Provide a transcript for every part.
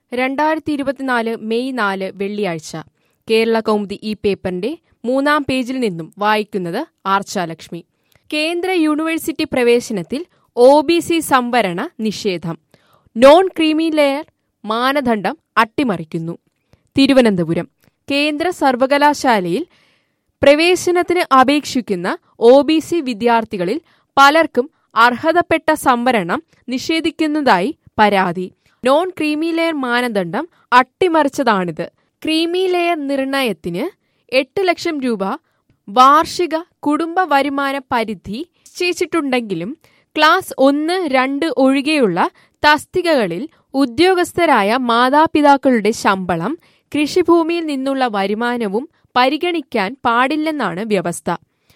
രണ്ടായിരത്തി ഇരുപത്തിനാല് മെയ് നാല് വെള്ളിയാഴ്ച കേരള കൗമുദി ഈ പേപ്പറിന്റെ മൂന്നാം പേജിൽ നിന്നും വായിക്കുന്നത് ആർച്ചാലക്ഷ്മി കേന്ദ്ര യൂണിവേഴ്സിറ്റി പ്രവേശനത്തിൽ ഒ ബി സി സംവരണ നിഷേധം നോൺ ക്രീമി ലെയർ മാനദണ്ഡം അട്ടിമറിക്കുന്നു തിരുവനന്തപുരം കേന്ദ്ര സർവകലാശാലയിൽ പ്രവേശനത്തിന് അപേക്ഷിക്കുന്ന ഒ ബി സി വിദ്യാർത്ഥികളിൽ പലർക്കും അർഹതപ്പെട്ട സംവരണം നിഷേധിക്കുന്നതായി പരാതി നോൺ ക്രീമി ലെയർ മാനദണ്ഡം അട്ടിമറിച്ചതാണിത് ക്രീമി ലെയർ നിർണയത്തിന് എട്ട് ലക്ഷം രൂപ വാർഷിക കുടുംബ വരുമാന പരിധി നിശ്ചയിച്ചിട്ടുണ്ടെങ്കിലും ക്ലാസ് ഒന്ന് രണ്ട് ഒഴികെയുള്ള തസ്തികകളിൽ ഉദ്യോഗസ്ഥരായ മാതാപിതാക്കളുടെ ശമ്പളം കൃഷിഭൂമിയിൽ നിന്നുള്ള വരുമാനവും പരിഗണിക്കാൻ പാടില്ലെന്നാണ് വ്യവസ്ഥ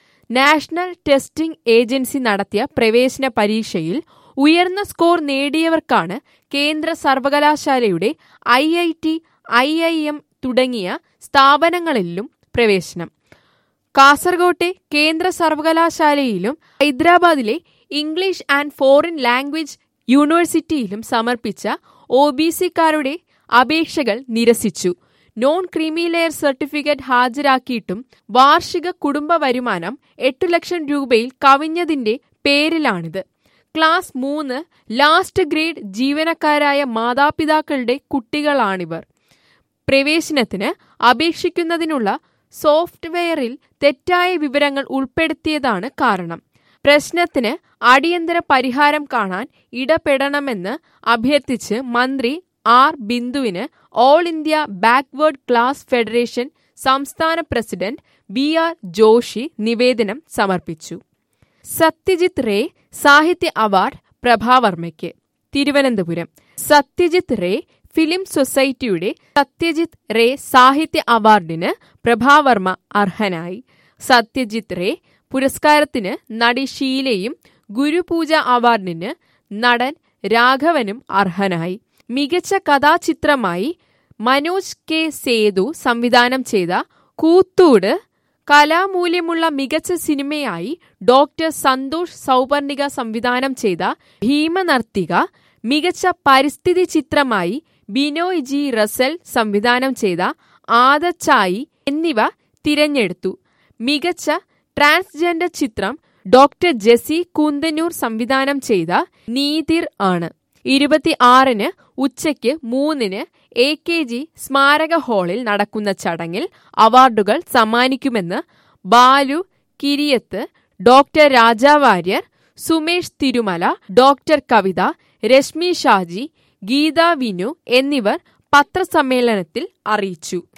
നാഷണൽ ടെസ്റ്റിംഗ് ഏജൻസി നടത്തിയ പ്രവേശന പരീക്ഷയിൽ ഉയർന്ന സ്കോർ നേടിയവർക്കാണ് കേന്ദ്ര സർവകലാശാലയുടെ I I T I I M തുടങ്ങിയ സ്ഥാപനങ്ങളിലും പ്രവേശനം കാസർകോട്ടെ കേന്ദ്ര സർവകലാശാലയിലും ഹൈദരാബാദിലെ ഇംഗ്ലീഷ് ആൻഡ് ഫോറിൻ ലാംഗ്വേജ് യൂണിവേഴ്സിറ്റിയിലും സമർപ്പിച്ച ഒ ബി സിക്കാരുടെ അപേക്ഷകൾ നിരസിച്ചു നോൺ ക്രീമി ലെയർ സർട്ടിഫിക്കറ്റ് ഹാജരാക്കിയിട്ടും വാർഷിക കുടുംബ വരുമാനം എട്ടു ലക്ഷം രൂപയിൽ കവിഞ്ഞതിന്റെ പേരിലാണിത് ക്ലാസ് മൂന്ന് ലാസ്റ്റ് ഗ്രേഡ് ജീവനക്കാരായ മാതാപിതാക്കളുടെ കുട്ടികളാണിവർ പ്രവേശനത്തിന് അപേക്ഷിക്കുന്നതിനുള്ള സോഫ്റ്റ്വെയറിൽ തെറ്റായ വിവരങ്ങൾ ഉൾപ്പെടുത്തിയതാണ് കാരണം പ്രശ്നത്തിന് അടിയന്തര പരിഹാരം കാണാൻ ഇടപെടണമെന്ന് അഭ്യർത്ഥിച്ച് മന്ത്രി ആർ ബിന്ദുവിന് all India backward class federation സംസ്ഥാന പ്രസിഡന്റ് ബി ആർ ജോഷി നിവേദനം സമർപ്പിച്ചു സത്യജിത് റേ സാഹിത്യ അവാർഡ് പ്രഭാവർമ്മയ്ക്ക് തിരുവനന്തപുരം സത്യജിത് റേ ഫിലിം സൊസൈറ്റിയുടെ സത്യജിത് റേ സാഹിത്യ അവാർഡിന് പ്രഭാവർമ്മ അർഹനായി സത്യജിത് റേ പുരസ്കാരത്തിന് നടി ഷീലയും ഗുരുപൂജ അവാർഡിന് നടൻ രാഘവനും അർഹനായി മികച്ച കഥാചിത്രമായി മനോജ് കെ സേതു സംവിധാനം ചെയ്ത കൂത്തൂട് കലാമൂല്യമുള്ള മികച്ച സിനിമയായി ഡോക്ടർ സന്തോഷ് സൗപർണിക സംവിധാനം ചെയ്ത ഭീമനർത്തിക മികച്ച പരിസ്ഥിതി ചിത്രമായി ബിനോയ് ജി റസൽ സംവിധാനം ചെയ്ത ആദച്ചായി എന്നിവ തിരഞ്ഞെടുത്തു മികച്ച ട്രാൻസ്ജെൻഡർ ചിത്രം ഡോക്ടർ ജെസി കൂന്തന്നൂർ സംവിധാനം ചെയ്ത നീതിർ ആണ് ഇരുപത്തി ആറിന് ഉച്ചയ്ക്ക് മൂന്നിന് എ കെ ജി സ്മാരക ഹാളിൽ നടക്കുന്ന ചടങ്ങിൽ അവാർഡുകൾ സമ്മാനിക്കുമെന്ന് ബാലു കിരിയത്ത് ഡോക്ടർ രാജാവാര്യർ സുമേഷ് തിരുമല ഡോക്ടർ കവിത രശ്മി ഷാജി ഗീത വിനു എന്നിവർ പത്രസമ്മേളനത്തിൽ അറിയിച്ചു